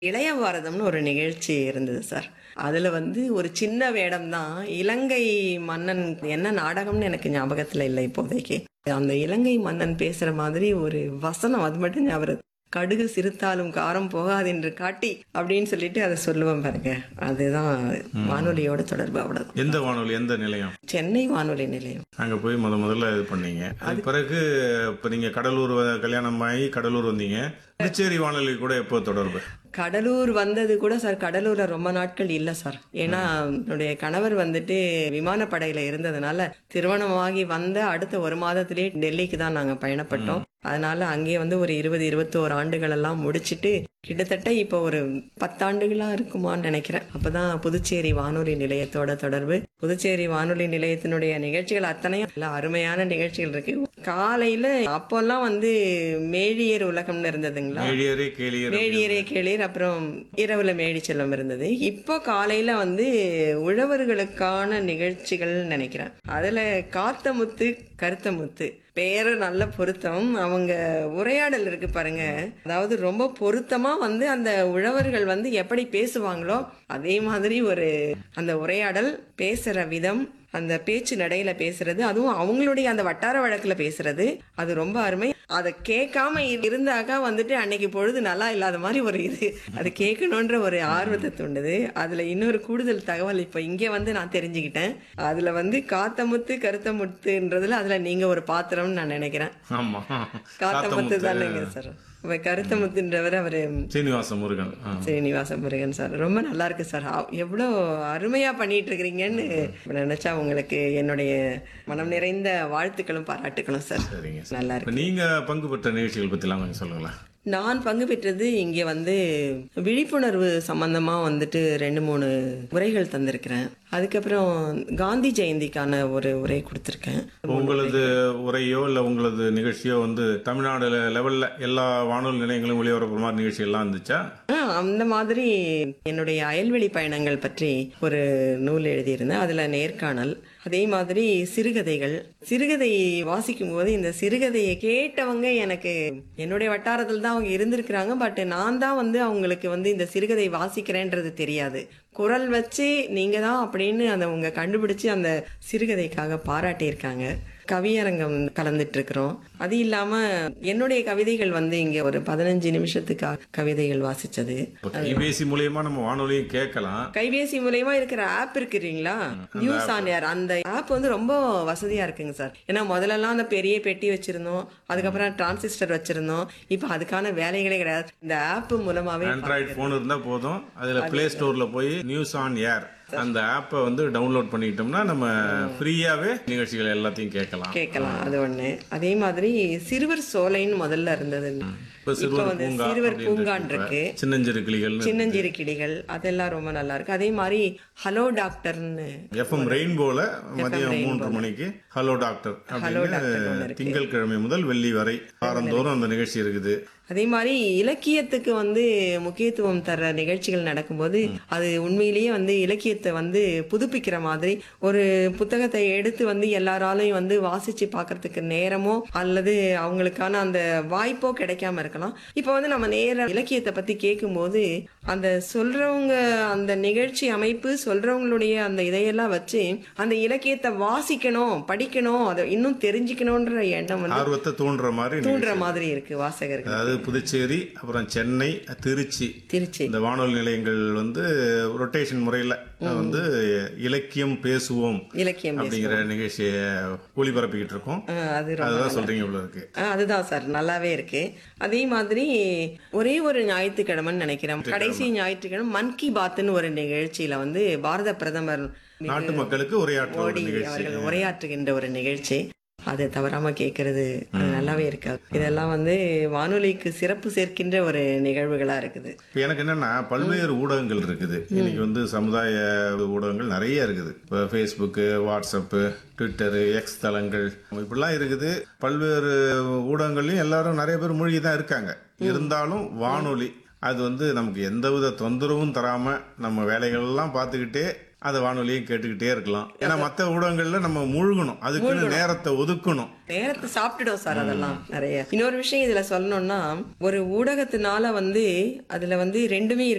இளைய பாரதம்னு ஒரு நிகழ்ச்சி இருந்தது சார் அதுல வந்து ஒரு சின்ன வேடம் தான் இலங்கை மன்னன் என்ன நாடகம்னு எனக்கு ஞாபகத்துல இல்லை இப்போதைக்கு அந்த இலங்கை மன்னன் பேசுற மாதிரி ஒரு வசனம் அது மட்டும் ஞாபகம் கடுகு சிறுத்தாலும் காரம் போகாது என்று காட்டி அப்படின்னு சொல்லிட்டு அதை சொல்லுவேன் பாருங்க அதுதான் வானொலியோட தொடர்பு அவ்வளவுதான் எந்த வானொலி எந்த நிலையம் சென்னை வானொலி நிலையம் அங்க போய் முத முதல்ல இது பண்ணீங்க அது பிறகு இப்ப நீங்க கடலூர் வ- கல்யாணம் ஆகி கடலூர் வந்தீங்க புதுச்சேரி வானொலி கூட எப்போ தொடர்பு கடலூர் வந்தது கூட சார் கடலூர்ல ரொம்ப நாட்கள் இல்ல சார் ஏன்னா என்னுடைய கணவர் வந்துட்டு விமானப்படையில இருந்ததுனால திருமணமாகி வந்த அடுத்த ஒரு மாதத்திலேயே டெல்லிக்கு தான் நாங்க பயணப்பட்டோம் அதனால அங்கே வந்து ஒரு இருபது இருபத்தோரு ஆண்டுகள் எல்லாம் முடிச்சிட்டு கிட்டத்தட்ட இப்போ ஒரு பத்தாண்டுகளா இருக்குமான்னு நினைக்கிறேன் அப்பதான் புதுச்சேரி வானொலி நிலையத்தோட தொடர்பு புதுச்சேரி வானொலி நிலையத்தினுடைய நிகழ்ச்சிகள் அத்தனையும் நல்ல அருமையான நிகழ்ச்சிகள் இருக்கு காலையில அப்போல்லாம் வந்து மேழியர் உலகம்னு இருந்ததுங்களா மேழியரே கேளியர் மேடியரே கேளீர் அப்புறம் இரவுல மேடி செல்வம் இருந்தது இப்போ காலையில வந்து உழவர்களுக்கான நிகழ்ச்சிகள் நினைக்கிறேன் அதுல காத்த முத்து கருத்த முத்து பேரு நல்ல பொருத்தம் அவங்க உரையாடல் இருக்கு பாருங்க அதாவது ரொம்ப பொருத்தமா வந்து அந்த உழவர்கள் வந்து எப்படி பேசுவாங்களோ அதே மாதிரி ஒரு அந்த உரையாடல் பேசுற விதம் அந்த பேச்சு நடையில பேசுறது அதுவும் அவங்களுடைய அந்த வட்டார வழக்குல பேசுறது அது ரொம்ப அருமை அதை கேட்காம இருந்தாக்கா வந்துட்டு அன்னைக்கு பொழுது நல்லா இல்லாத மாதிரி ஒரு இது அது கேட்கணுன்ற ஒரு ஆர்வத்தை தூண்டுது அதுல இன்னொரு கூடுதல் தகவல் இப்ப இங்க வந்து நான் தெரிஞ்சுக்கிட்டேன் அதுல வந்து காத்தமுத்து கருத்தமுத்துன்றதுல அதுல நீங்க ஒரு பாத்திரம்னு நான் நினைக்கிறேன் ஆமா காத்தமுத்து தானேங்க சார் இப்ப கருத்தமுத்துன்றவர் அவரு சீனிவாச முருகன் ஆ. ஸ்ரீனிவாச முருகன் சார் ரொம்ப நல்லா இருக்கு சார் ஆ, எவ்வளோ அருமையா பண்ணிட்டு இருக்கிறீங்கன்னு நினைச்சா உங்களுக்கு என்னுடைய மனம் நிறைந்த வாழ்த்துக்களும் பாராட்டுகளும் சார் சரிங்க சார். நல்லா இருக்கு இப்ப நீங்க பங்கு பெற்ற நிகழ்ச்சிகள் பத்தி எல்லாம் கொஞ்சம் சொல்லுங்களேன் நான் பங்கு பெற்றது இங்கே வந்து விழிப்புணர்வு சம்பந்தமா வந்துட்டு ரெண்டு மூணு உரைகள் தந்திருக்கிறேன் அதுக்கப்புறம் காந்தி ஜெயந்திக்கான ஒரு உரை கொடுத்துருக்கேன் உங்களது உரையோ இல்ல உங்களது நிகழ்ச்சியோ வந்து தமிழ்நாடு லெவல்ல எல்லா வானொலி நிலையங்களும் ஒளிபரப்புற மாதிரி நிகழ்ச்சி எல்லாம் இருந்துச்சா ஆ, அந்த மாதிரி என்னுடைய அயல்வெளி பயணங்கள் பற்றி ஒரு நூல் எழுதியிருந்தேன் அதுல நேர்காணல் அதே மாதிரி சிறுகதைகள் சிறுகதை வாசிக்கும் போது இந்த சிறுகதையை கேட்டவங்க எனக்கு என்னுடைய வட்டாரத்தில் தான் அவங்க இருந்திருக்கிறாங்க பட் நான் தான் வந்து அவங்களுக்கு வந்து இந்த சிறுகதை வாசிக்கிறேன்றது தெரியாது குரல் வச்சு நீங்க தான் அப்படின்னு அந்த அவங்க கண்டுபிடிச்சு அந்த சிறுகதைக்காக பாராட்டியிருக்காங்க கவியரங்கம் கலந்துட்டு இருக்கிறோம் அது இல்லாம என்னுடைய கவிதைகள் வந்து இங்க ஒரு பதினஞ்சு நிமிஷத்துக்காக கவிதைகள் வாசிச்சது இப்ப கைபேசி மூலியமா நம்ம வானொலியும் கேட்கலாம் கைபேசி மூலயமா இருக்கிற ஆப் இருக்குறீங்களா நியூஸ் ஆன் ஏர் அந்த ஆப் வந்து ரொம்ப வசதியா இருக்குங்க சார் ஏன்னா முதல்லலாம் அந்த பெரிய பெட்டி வச்சிருந்தோம் அதுக்கப்புறம் டிரான்சிஸ்டர் வச்சிருந்தோம் இப்போ அதுக்கான வேலைகளே கிடையாது இந்த ஆப் மூலமாவே ஆண்ட்ராய்டு போன் இருந்தா போதும் அதுல பிளே ஸ்டோர்ல போய் நியூஸ் ஆன் ஏர் அந்த ஆப்பை வந்து டவுன்லோட் பண்ணிக்கிட்டோம்னா நம்ம ஃப்ரீயாவே நிகழ்ச்சிகள் எல்லாத்தையும் கேட்கலாம் கேட்கலாம் அது ஒண்ணு அதே மாதிரி சிறுவர் சோலைன்னு முதல்ல இருந்தது இப்ப இப்போ சிறுவர் வந்து பூங்கா சிறுவர் அப்படின்னு பூங்கான் இருக்கு இருக்கு இப்ப. சின்னஞ்சிறு கிளிகள்னு சின்னஞ்சிறு கிளிகள் அதெல்லாம் ரொம்ப நல்லா இருக்கு அதே மாதிரி ஹலோ டாக்டர்னு எஃப்எம் ரெயின்போல மதியம் மூன்று மணிக்கு ஹலோ டாக்டர் அப்படின்னு திங்கட்கிழமை முதல் வெள்ளி வரை வாரந்தோறும் அந்த நிகழ்ச்சி இருக்குது அதே மாதிரி இலக்கியத்துக்கு வந்து முக்கியத்துவம் தர நிகழ்ச்சிகள் நடக்கும்போது அது உண்மையிலேயே வந்து இலக்கியத்தை வந்து புதுப்பிக்கிற மாதிரி ஒரு புத்தகத்தை எடுத்து வந்து எல்லாராலையும் வந்து வாசிச்சு பார்க்கறதுக்கு நேரமோ அல்லது அவங்களுக்கான அந்த வாய்ப்போ கிடைக்காம இருக்கலாம் இப்போ வந்து நம்ம நேர இலக்கியத்தை பத்தி கேட்கும்போது அந்த சொல்றவங்க அந்த நிகழ்ச்சி அமைப்பு சொல்றவங்களுடைய அந்த இதையெல்லாம் வச்சு அந்த இலக்கியத்தை வாசிக்கணும் படிக்கணும் அதை இன்னும் தெரிஞ்சுக்கணுன்ற எண்ணம் வந்து ஆர்வத்தை தூண்டுற மாதிரி நிகழ்ச்சி. தூண்டுற மாதிரி இருக்கு வாசகர்கள் அதாவது புதுச்சேரி அப்புறம் சென்னை திருச்சி திருச்சி இந்த வானொலி நிலையங்கள் வந்து ரொட்டேஷன் முறையில வந்து இலக்கியம் பேசுவோம் இலக்கியம் அப்படிங்கிற நிகழ்ச்சியை ஒளிபரப்பிக்கிட்டு இருக்கோம் ஆ, அது ரொம்ப அதுதான் சொல்றீங்க இவ்வளவு இருக்கு ஆ, அதுதான் சார் நல்லாவே இருக்கு அதே மாதிரி ஒரே ஒரு ஞாயிற்றுக்கிழமைன்னு நினைக்கிறேன் கடைசி ஞாயிற்றுக்கிழமை மன் கி பாத்னு ஒரு நிகழ்ச்சியில வந்து பாரத பிரதமர் நாட்டு மக்களுக்கு உரையாற்ற ஒரு மோடி நிகழ்ச்சி அவர்கள் உரையாற்றுகின்ற ஒரு நிகழ்ச்சி அது தவறாம கேட்கறது அது நல்லாவே இருக்காது இதெல்லாம் வந்து வானொலிக்கு சிறப்பு சேர்க்கின்ற ஒரு நிகழ்வுகளா இருக்குது இப்ப எனக்கு என்னன்னா பல்வேறு ஊடகங்கள் இருக்குது இன்னைக்கு வந்து சமுதாய ஊடகங்கள் நிறைய இருக்குது இப்போ ஃபேஸ்புக்கு வாட்ஸ்அப்பு ட்விட்டரு எக்ஸ் தளங்கள் இப்படிலாம் இருக்குது பல்வேறு ஊடகங்கள்லயும் எல்லாரும் நிறைய பேர் மூழ்கி தான் இருக்காங்க இருந்தாலும் வானொலி அது வந்து நமக்கு எந்தவித தொந்தரவும் தராம நம்ம வேலைகள் எல்லாம் பார்த்துக்கிட்டே அதை வானொலியும் கேட்டுக்கிட்டே இருக்கலாம் ஏன்னா மற்ற ஊடகங்கள்ல நம்ம மூழ்கணும் அதுக்குன்னு நேரத்தை ஒதுக்கணும் நேரத்தை சாப்பிட்டுடும் சார் அதெல்லாம் நிறைய இன்னொரு விஷயம் இதுல சொல்லணும்னா ஒரு ஊடகத்தினால வந்து அதுல வந்து ரெண்டுமே இருக்கு